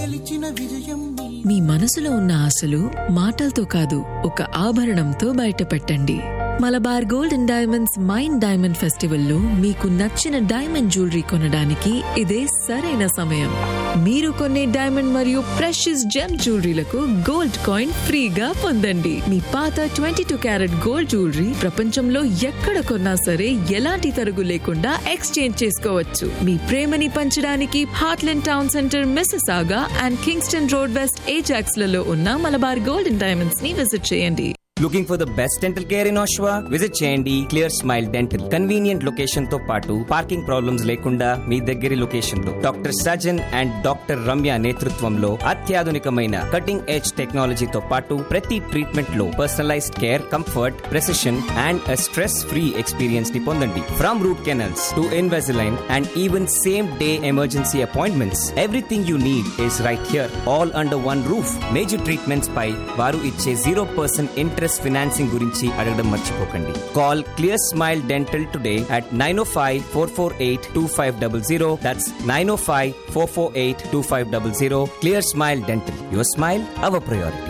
మీ మనసులో ఉన్న ఆశలు మాటలతో కాదు ఒక ఆభరణంతో బయటపెట్టండి Malabar gold and diamonds mind diamond ఫెస్టివల్లో మీకు నచ్చిన డైమండ్ జ్యువెలరీ కొనడానికి ఇదే సరైన సమయం మీరు కొనే డైమండ్ మరియు ప్రెషియస్ జెమ్ జ్యువెలరీలకు గోల్డ్ కాయిన్ ఫ్రీగా పొందండి మీ పాత twenty two carat gold jewellery ప్రపంచంలో ఎక్కడ కొన్నా సరే ఎలాంటి తరుగు లేకుండా ఎక్స్చేంజ్ చేసుకోవచ్చు మీ ప్రేమని పంచడానికి Heartland town centre Mississauga and Kingston road west Ajax లలో ఉన్న మలబార్ గోల్డ్ అండ్ డైమండ్స్ ని విజిట్ చేయండి looking for the best dental care in Oshawa visit చేయండి clear smile dental convenient location తో పాటు పార్కింగ్ ప్రాబ్లమ్స్ లేకుండా మీ దగ్గరి లొకేషన్ లో doctor Sajan and doctor Ramya నేతృత్వంలో అత్యాధునికమైన కటింగ్ ఎడ్జ్ టెక్నాలజీతో పాటు ప్రతి ట్రీట్మెంట్ లో personalised care comfort precision and stress free experience ని పొందండి from root canals to Invisalign and even same day emergency appointments everything you need is right here all under one roof major treatments పై వారు ఇచ్చే zero percent interest financing గురించి అడగడం మర్చిపోకండి call clear smile dental today at nine O five four four eight two five double zero that's nine O five four four eight two five double zero clear smile dental your smile our priority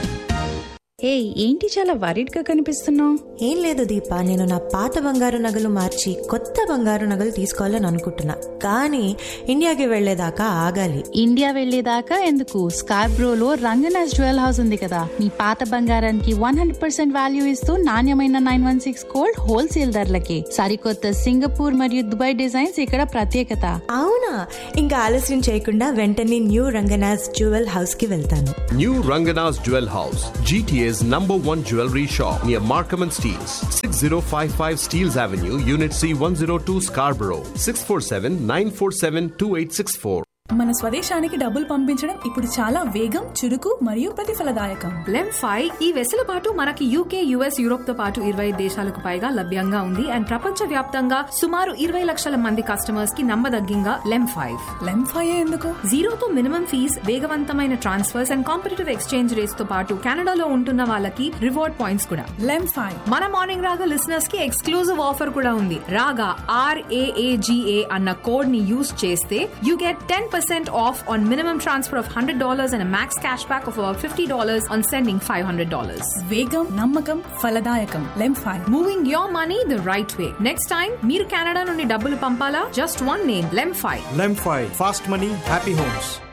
ఏ ఏంటి చాలా worried గా కనిపిస్తున్నావు ఏం లేదు దీప నేను నా పాత బంగారు నగలు మార్చి కొత్త బంగారు నగలు తీసుకోవాలని అనుకుంటున్నా కానీ ఇండియాకి వెళ్లేదాకా ఆగాలి ఇండియా వెళ్లేదాకా ఎందుకు స్కార్బ్రోలో రంగనాథ్ జ్యువెల్ హౌస్ ఉంది కదా మీ పాత బంగారానికి వన్ హండ్రెడ్ పర్సెంట్ వాల్యూ ఇస్తూ నాణ్యమైన nine one six gold wholesale ధరలకి సరికొత్త సింగపూర్ మరియు దుబాయ్ డిజైన్స్ ఇక్కడ ప్రత్యేకత అవునా ఇంకా ఆలస్యం చేయకుండా వెంటనే న్యూ రంగనాథ్ జ్యువెల్ హౌస్ కి వెళ్తాను New Rangana's Jewel House, GTA's number one jewelry shop near Markham and Steels, 6055 Steels Avenue, Unit C 102 Scarborough, 647 947 2864. మన స్వదేశానికి డబ్బులు పంపించడం ఇప్పుడు చాలా వేగం చురుకు మరియు ప్రతిఫలదాయకం లెమ్ ఫైవ్ ఈ వెసులుబాటు మనకి యూకే యుఎస్ యూరోప్ తో పాటు ఇరవై దేశాలకు పైగా లభ్యంగా ఉంది అండ్ ప్రపంచ వ్యాప్తంగా సుమారు ఇరవై లక్షల మంది కస్టమర్స్ కి నమ్మదగ్గంగా లెమ్ ఫైవ్ లెంఫాయే ఎందుకు జీరోతో మినిమం ఫీజ్ వేగవంతమైన transfers and competitive exchange rates తో పాటు కెనడాలో ఉంటున్న వాళ్ళకి రివార్డ్ పాయింట్స్ కూడా లెంఫాయ్ మన మార్నింగ్ రాగా లిసనర్స్ కి ఎక్స్క్లూజివ్ ఆఫర్ కూడా ఉంది రాగా ఆర్ఏఏజిఏ అన్న కోడ్ ని యూస్ చేస్తే you get ten percent off on minimum transfer of hundred dollars and max cash back of fifty dollars on sending five hundred dollars వేగం నమ్మకం ఫలదాయకం LemFi moving your money the right way next time మీరు Canada నుండి డబ్బులు పంపాలా just one name LemFi Lemfi, fast money, happy homes.